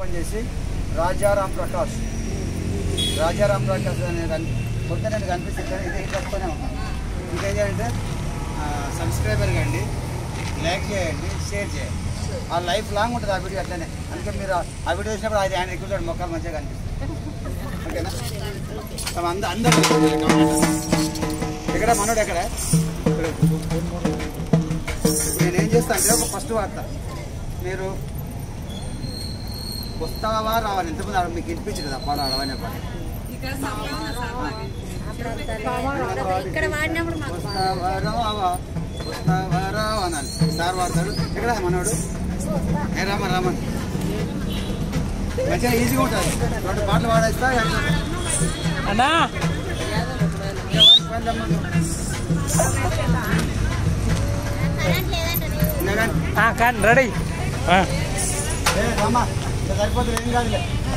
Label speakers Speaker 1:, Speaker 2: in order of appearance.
Speaker 1: Open చేసి రాజారాం ప్రకాష్ రాజారాం ప్రకాష్ అనే కన్- కొత్త నేను కనిపిస్తుంది ఇది ఇది పట్టుకునే ఉన్నాను ఇంకేం చేయాలంటే సబ్స్క్రైబర్ కండి లైక్ చేయండి షేర్ చేయండి ఆ లైఫ్ లాంగ్ ఉంటుంది ఆ వీడియో అట్లనే అందుకే మీరు ఆ- ఆ వీడియో చూసినప్పుడు అది ఆయన ఎక్కువ మొక్కలు మంచిగా కనిపిస్తుంది ఓకేనా తమ అంద అందరూ ఎక్కడ మనోడు ఎక్కడ ఇక్కడ. ఇప్పుడు నేను ఏం చేస్తాను అంటే ఒక ఫస్ట్ వార్త మీరు వస్తావా రావాలి ఎంతమంది ఆడ మీకు వినిపించదు కదా పాడు ఆడవనే పాడు
Speaker 2: ఇక్కడ వాడినప్పుడు మాకు
Speaker 1: వస్తావా రావా వస్తావా రావా అనాలి సార్ వాడతాడు ఎక్కడ మనోడు ఏ రామ రామ మంచిగా ఈజీగా ఉంటుంది రెండు పాటలు పాడేస్తా
Speaker 3: అన్నా
Speaker 1: ఇంకా కానీ
Speaker 3: కానీ రెడీ
Speaker 1: ఏ రామా ఇంకా సరిపోతుంది ఏం కాదులే